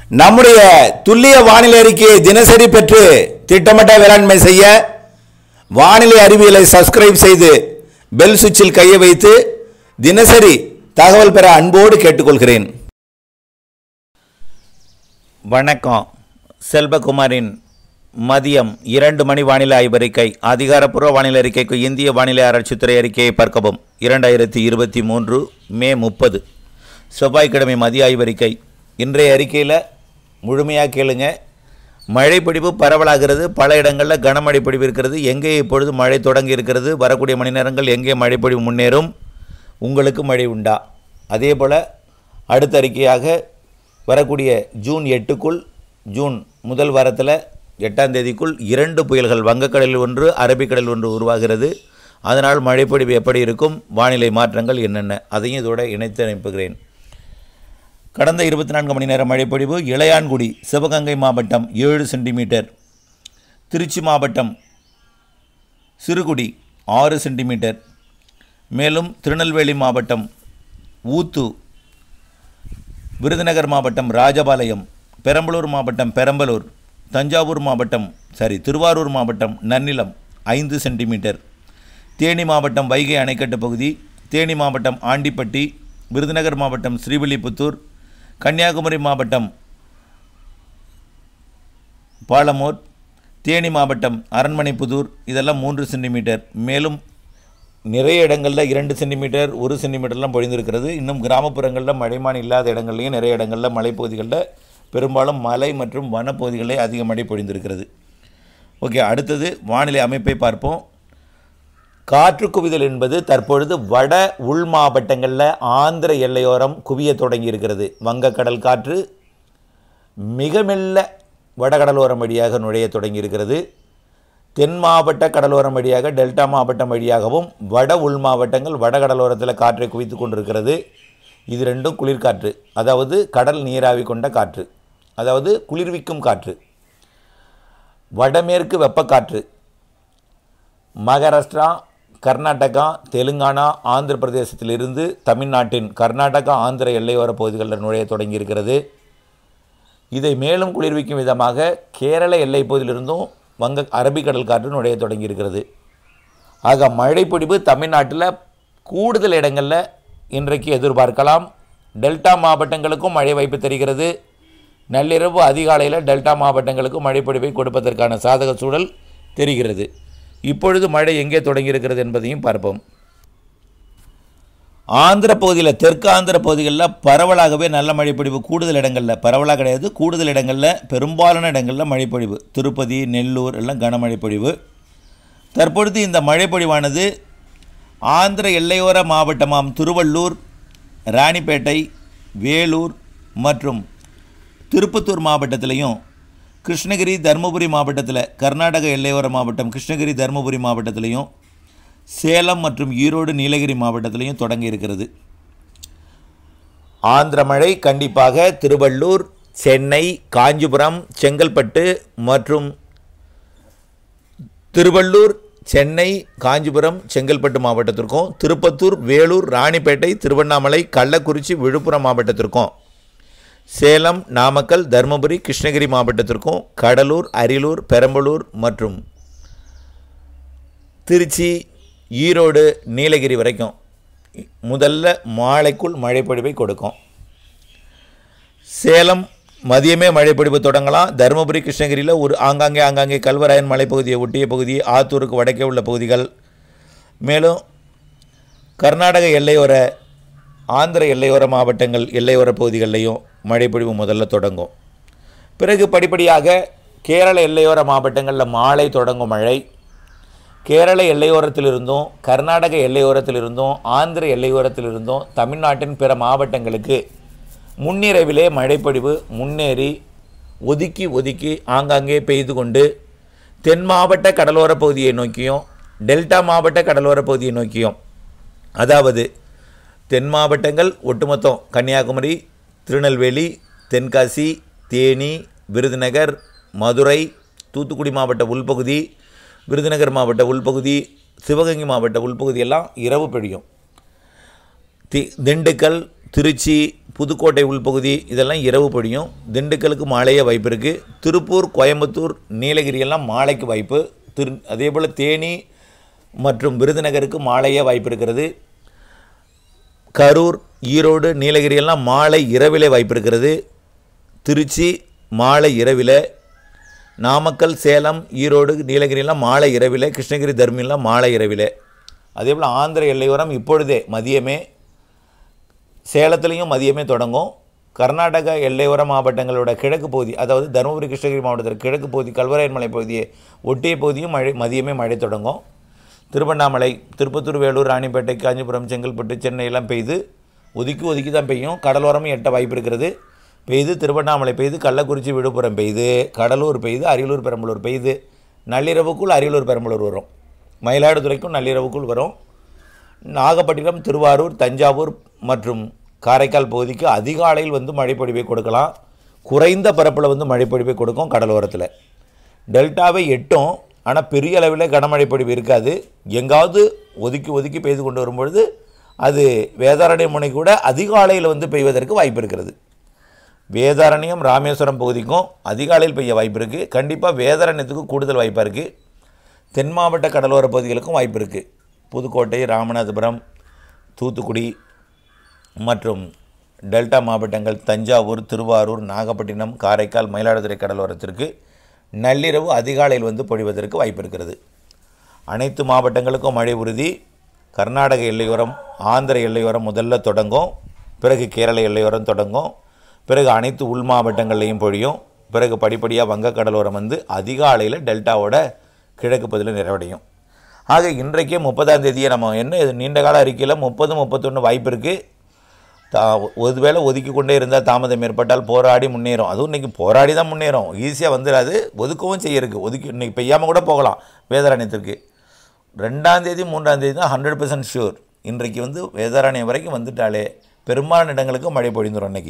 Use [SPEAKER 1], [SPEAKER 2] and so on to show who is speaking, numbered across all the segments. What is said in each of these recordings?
[SPEAKER 1] நம்முடைய துல்லிய வானிலை அறிக்கையை தினசரி பெற்று திட்டமிட்ட வேளாண்மை செய்ய வானிலை அறிவியலை சப்ஸ்கிரைப் செய்து பெல் சுவிட்சில் கையை வைத்து தினசரி தகவல் பெற அன்போடு கேட்டுக்கொள்கிறேன் வணக்கம் செல்வகுமாரின் மதியம் இரண்டு மணி வானிலை ஆய்வறிக்கை அதிகாரப்பூர்வ வானிலை அறிக்கைக்கு இந்திய வானிலை ஆராய்ச்சித்துறை அறிக்கையை பார்க்கவும் இரண்டாயிரத்தி இருபத்தி மூன்று மே முப்பது செவ்வாய்க்கிழமை மதிய ஆய்வறிக்கை இன்றைய அறிக்கையில் முழுமையாக கேளுங்க மழை பொழிவு பரவலாகிறது பல இடங்களில் கனமழை பொழிவு இருக்கிறது எங்கே இப்பொழுது மழை தொடங்கி இருக்கிறது வரக்கூடிய மணி நேரங்கள் எங்கே மழை பொழிவு முன்னேறும் உங்களுக்கு மழை உண்டா அதே போல் அடுத்த அறிக்கையாக வரக்கூடிய ஜூன் எட்டுக்குள் ஜூன் முதல் வாரத்தில் எட்டாம் தேதிக்குள் இரண்டு புயல்கள் வங்கக்கடலில் ஒன்று அரபிக்கடலில் ஒன்று உருவாகிறது அதனால் மழைப்பொழிவு எப்படி இருக்கும் வானிலை மாற்றங்கள் என்னென்ன அதையும் இதோட இணைத்து அனுப்புகிறேன் கடந்த இருபத்தி நான்கு மணி நேர மழைப்பொழிவு இளையான்குடி சிவகங்கை மாவட்டம் ஏழு சென்டிமீட்டர் திருச்சி மாவட்டம் சிறுகுடி ஆறு சென்டிமீட்டர் மேலும் திருநெல்வேலி மாவட்டம் ஊத்து விருதுநகர் மாவட்டம் ராஜபாளையம் பெரம்பலூர் மாவட்டம் பெரம்பலூர் தஞ்சாவூர் மாவட்டம் சாரி திருவாரூர் மாவட்டம் நன்னிலம் ஐந்து சென்டிமீட்டர் தேனி மாவட்டம் வைகை அணைக்கட்டு பகுதி தேனி மாவட்டம் ஆண்டிப்பட்டி விருதுநகர் மாவட்டம் ஸ்ரீவில்லிபுத்தூர் கன்னியாகுமரி மாவட்டம் பாலமூர் தேனி மாவட்டம் அரண்மனைப்புதூர் இதெல்லாம் மூன்று சென்டிமீட்டர் மேலும் நிறைய இடங்களில் இரண்டு சென்டிமீட்டர் ஒரு சென்டிமீட்டர்லாம் பொழிந்திருக்கிறது இன்னும் கிராமப்புறங்களில் மழைமான் இல்லாத இடங்கள்லையும் நிறைய இடங்களில் மலைப்பகுதிகளில் பெரும்பாலும் மலை மற்றும் வனப்பகுதிகளில் அதிக மழை பொழிந்திருக்கிறது ஓகே அடுத்தது வானிலை அமைப்பை பார்ப்போம் காற்று குவிதல் என்பது தற்பொழுது வட உள் மாவட்டங்களில் ஆந்திர எல்லையோரம் குவிய தொடங்கி இருக்கிறது வங்கக்கடல் காற்று மிக மெல்ல வடகடலோரம் வழியாக நுழைய தொடங்கி இருக்கிறது தென் மாவட்ட கடலோரம் வழியாக டெல்டா மாவட்டம் வழியாகவும் வட உள் மாவட்டங்கள் வடகடலோரத்தில் காற்றை குவித்து கொண்டிருக்கிறது இது ரெண்டும் குளிர்காற்று அதாவது கடல் நீராவி கொண்ட காற்று அதாவது குளிர்விக்கும் காற்று வடமேற்கு வெப்பக்காற்று மகாராஷ்டிரா கர்நாடகா தெலுங்கானா ஆந்திர பிரதேசத்திலிருந்து தமிழ்நாட்டின் கர்நாடகா ஆந்திர எல்லையோர பகுதிகளில் நுழைய தொடங்கியிருக்கிறது இதை மேலும் குளிர்விக்கும் விதமாக கேரள எல்லை பகுதியிலிருந்தும் வங்க அரபிக்கடல் காற்று நுழைய தொடங்கியிருக்கிறது ஆக மழைப்பொழிவு தமிழ்நாட்டில் கூடுதல் இடங்களில் இன்றைக்கு எதிர்பார்க்கலாம் டெல்டா மாவட்டங்களுக்கும் மழை வாய்ப்பு தெரிகிறது நள்ளிரவு அதிகாலையில் டெல்டா மாவட்டங்களுக்கும் மழைப்பொழிவை கொடுப்பதற்கான சாதக சூழல் தெரிகிறது இப்பொழுது மழை எங்கே தொடங்கியிருக்கிறது என்பதையும் பார்ப்போம் ஆந்திர பகுதியில் தெற்கு ஆந்திர பகுதிகளில் பரவலாகவே நல்ல மழைப்பொழிவு கூடுதல் இடங்களில் பரவலாக கிடையாது கூடுதல் இடங்களில் பெரும்பாலான இடங்களில் மழைப்பொழிவு திருப்பதி நெல்லூர் எல்லாம் கனமழை பொழிவு தற்பொழுது இந்த மழைப்பொழிவானது ஆந்திர எல்லையோர மாவட்டமாம் திருவள்ளூர் ராணிப்பேட்டை வேலூர் மற்றும் திருப்பத்தூர் மாவட்டத்திலையும் கிருஷ்ணகிரி தருமபுரி மாவட்டத்தில் கர்நாடக எல்லையோர மாவட்டம் கிருஷ்ணகிரி தருமபுரி மாவட்டத்திலையும் சேலம் மற்றும் ஈரோடு நீலகிரி மாவட்டத்திலையும் தொடங்கி இருக்கிறது ஆந்திர மழை கண்டிப்பாக திருவள்ளூர் சென்னை காஞ்சிபுரம் செங்கல்பட்டு மற்றும் திருவள்ளூர் சென்னை காஞ்சிபுரம் செங்கல்பட்டு மாவட்டத்திற்கும் திருப்பத்தூர் வேலூர் ராணிப்பேட்டை திருவண்ணாமலை கள்ளக்குறிச்சி விழுப்புரம் மாவட்டத்திற்கும் சேலம் நாமக்கல் தருமபுரி கிருஷ்ணகிரி மாவட்டத்திற்கும் கடலூர் அரியலூர் பெரம்பலூர் மற்றும் திருச்சி ஈரோடு நீலகிரி வரைக்கும் முதல்ல மாலைக்குள் மழைப்பொழிவை கொடுக்கும் சேலம் மதியமே மழைப்பொழிவு தொடங்கலாம் தருமபுரி கிருஷ்ணகிரியில் ஒரு ஆங்காங்கே ஆங்காங்கே கல்வராயன் மலைப்பகுதியை ஒட்டிய பகுதி ஆத்தூருக்கு வடக்கே உள்ள பகுதிகள் மேலும் கர்நாடக எல்லையோர ஆந்திர எல்லையோர மாவட்டங்கள் எல்லையோர பகுதிகளிலையும் மழைப்பொழிவு முதல்ல தொடங்கும் பிறகு படிப்படியாக கேரள எல்லையோர மாவட்டங்களில் மாலை தொடங்கும் மழை கேரள எல்லையோரத்திலிருந்தும் கர்நாடக எல்லையோரத்திலிருந்தும் ஆந்திர எல்லையோரத்திலிருந்தும் தமிழ்நாட்டின் பிற மாவட்டங்களுக்கு முன்னிரவிலே மழைப்பொழிவு முன்னேறி ஒதுக்கி ஒதுக்கி ஆங்காங்கே பெய்து கொண்டு தென் மாவட்ட கடலோர பகுதியை நோக்கியும் டெல்டா மாவட்ட கடலோர பகுதியை நோக்கியும் அதாவது தென் மாவட்டங்கள் ஒட்டுமொத்தம் கன்னியாகுமரி திருநெல்வேலி தென்காசி தேனி விருதுநகர் மதுரை தூத்துக்குடி மாவட்ட உள்பகுதி விருதுநகர் மாவட்ட உள்பகுதி சிவகங்கை மாவட்ட உள்பகுதியெல்லாம் இரவு பெய்யும் தி திண்டுக்கல் திருச்சி புதுக்கோட்டை உள்பகுதி இதெல்லாம் இரவு பொழியும் திண்டுக்கலுக்கு மாலையே வாய்ப்பு இருக்குது திருப்பூர் கோயம்புத்தூர் நீலகிரி எல்லாம் மாலைக்கு வாய்ப்பு திரு அதே போல் தேனி மற்றும் விருதுநகருக்கு மாலையே வாய்ப்பு இருக்கிறது கரூர் ஈரோடு நீலகிரி எல்லாம் மாலை இரவிலே வாய்ப்பு இருக்கிறது திருச்சி மாலை இரவில் நாமக்கல் சேலம் ஈரோடு நீலகிரிலாம் மாலை இரவில் கிருஷ்ணகிரி தர்மிலாம் மாலை இரவில் அதே போல் ஆந்திர எல்லையோரம் இப்பொழுதே மதியமே சேலத்துலேயும் மதியமே தொடங்கும் கர்நாடக எல்லையோர மாவட்டங்களோட கிழக்கு பகுதி அதாவது தருமபுரி கிருஷ்ணகிரி மாவட்டத்தில் கிழக்கு பகுதி கல்வராயன் மலை பகுதியை ஒட்டிய பகுதியும் மழை மதியமே மழை தொடங்கும் திருவண்ணாமலை திருப்பத்தூர் வேலூர் ராணிப்பேட்டை காஞ்சிபுரம் செங்கல்பட்டு சென்னை எல்லாம் பெய்து ஒதுக்கி ஒதுக்கி தான் பெய்யும் கடலோரமும் எட்ட வாய்ப்பு இருக்கிறது பெய்து திருவண்ணாமலை பெய்து கள்ளக்குறிச்சி விழுப்புரம் பெய்து கடலூர் பெய்து அரியலூர் பெரம்பலூர் பெய்து நள்ளிரவுக்குள் அரியலூர் பெரம்பலூர் வரும் மயிலாடுதுறைக்கும் நள்ளிரவுக்குள் வரும் நாகப்பட்டினம் திருவாரூர் தஞ்சாவூர் மற்றும் காரைக்கால் பகுதிக்கு அதிகாலையில் வந்து மழைப்பொழிவை கொடுக்கலாம் குறைந்த பரப்பில் வந்து மழைப்பொழிவை கொடுக்கும் கடலோரத்தில் டெல்டாவை எட்டும் ஆனால் பெரிய அளவில் கனமழை பொழிவு இருக்காது எங்காவது ஒதுக்கி ஒதுக்கி பெய்து கொண்டு வரும்பொழுது அது வேதாரண்யம் முனை கூட அதிகாலையில் வந்து பெய்வதற்கு வாய்ப்பு இருக்கிறது வேதாரண்யம் ராமேஸ்வரம் பகுதிக்கும் அதிகாலையில் பெய்ய வாய்ப்பு இருக்குது கண்டிப்பாக வேதாரண்யத்துக்கு கூடுதல் வாய்ப்பாக இருக்குது தென் மாவட்ட கடலோர பகுதிகளுக்கும் வாய்ப்பு இருக்குது புதுக்கோட்டை ராமநாதபுரம் தூத்துக்குடி மற்றும் டெல்டா மாவட்டங்கள் தஞ்சாவூர் திருவாரூர் நாகப்பட்டினம் காரைக்கால் மயிலாடுதுறை கடலோரத்திற்கு நள்ளிரவு அதிகாலையில் வந்து பொழிவதற்கு வாய்ப்பு இருக்கிறது அனைத்து மாவட்டங்களுக்கும் மழை உறுதி கர்நாடக எல்லையோரம் ஆந்திர எல்லையோரம் முதல்ல தொடங்கும் பிறகு கேரள எல்லையோரம் தொடங்கும் பிறகு அனைத்து உள் மாவட்டங்கள்லையும் பொழியும் பிறகு படிப்படியாக வங்கக்கடலோரம் வந்து அதிகாலையில் டெல்டாவோட கிழக்கு பகுதியில் நிறைவடையும் ஆக இன்றைக்கே முப்பதாம் தேதியை நம்ம என்ன இது நீண்ட கால அறிக்கையில் முப்பது முப்பத்தொன்று வாய்ப்பு இருக்குது தா ஒருவேளை ஒதுக்கி கொண்டே இருந்தால் தாமதம் ஏற்பட்டால் போராடி முன்னேறும் அதுவும் இன்றைக்கி போராடி தான் முன்னேறும் ஈஸியாக வந்துடாது ஒதுக்கவும் செய்யறதுக்கு ஒதுக்கி இன்றைக்கி பெய்யாமல் கூட போகலாம் வேதாரண்யத்திற்கு ரெண்டாம் தேதி மூன்றாம் தேதி தான் ஹண்ட்ரட் பர்சன்ட் ஷூர் இன்றைக்கு வந்து வேதாரண்யம் வரைக்கும் வந்துட்டாலே பெரும்பாலான இடங்களுக்கு மழை பொழிந்துடும் அன்னைக்கு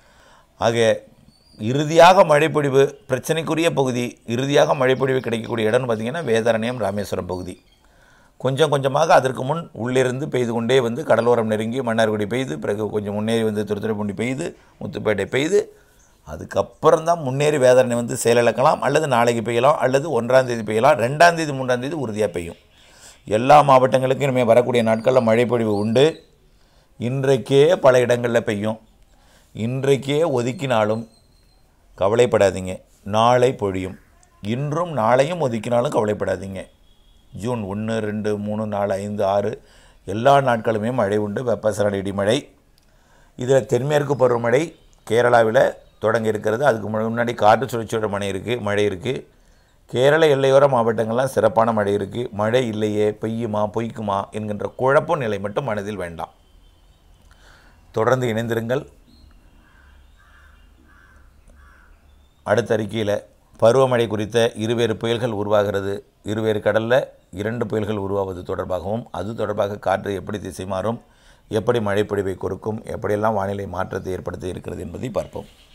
[SPEAKER 1] ஆக இறுதியாக மழைப்பொழிவு பிரச்சனைக்குரிய பகுதி இறுதியாக மழைப்பொழிவு கிடைக்கக்கூடிய இடம்னு பார்த்திங்கன்னா வேதாரண்யம் ராமேஸ்வரம் பகுதி கொஞ்சம் கொஞ்சமாக அதற்கு முன் உள்ளிருந்து பெய்து கொண்டே வந்து கடலோரம் நெருங்கி மன்னார்குடி பெய்து பிறகு கொஞ்சம் முன்னேறி வந்து திருத்துறைப்பூண்டி பெய்து முத்துப்பேட்டை பெய்து அதுக்கப்புறம் தான் முன்னேறி வேதனை வந்து செயலிழக்கலாம் அல்லது நாளைக்கு பெய்யலாம் அல்லது ஒன்றாம் தேதி பெய்யலாம் ரெண்டாம் தேதி மூன்றாம் தேதி உறுதியாக பெய்யும் எல்லா மாவட்டங்களுக்கும் இனிமேல் வரக்கூடிய நாட்களில் மழைப்பொழிவு உண்டு இன்றைக்கே பல இடங்களில் பெய்யும் இன்றைக்கே ஒதுக்கினாலும் கவலைப்படாதீங்க நாளை பொழியும் இன்றும் நாளையும் ஒதுக்கினாலும் கவலைப்படாதீங்க ஜூன் ஒன்று ரெண்டு மூணு நாலு ஐந்து ஆறு எல்லா நாட்களுமே மழை உண்டு வெப்பசலன இடிமழை இதில் தென்மேற்கு பருவமழை கேரளாவில் தொடங்க இருக்கிறது அதுக்கு முன்னாடி காற்று சுழற்சியோட மழை இருக்குது மழை இருக்குது கேரள எல்லையோர மாவட்டங்கள்லாம் சிறப்பான மழை இருக்குது மழை இல்லையே பெய்யுமா பொய்க்குமா என்கின்ற குழப்ப நிலை மட்டும் மனதில் வேண்டாம் தொடர்ந்து இணைந்திருங்கள் அடுத்த அறிக்கையில் பருவமழை குறித்த இருவேறு புயல்கள் உருவாகிறது இருவேறு கடலில் இரண்டு புயல்கள் உருவாவது தொடர்பாகவும் அது தொடர்பாக காற்று எப்படி திசை மாறும் எப்படி மழைப்பொழிவை கொடுக்கும் எப்படியெல்லாம் வானிலை மாற்றத்தை ஏற்படுத்தி இருக்கிறது என்பதை பார்ப்போம்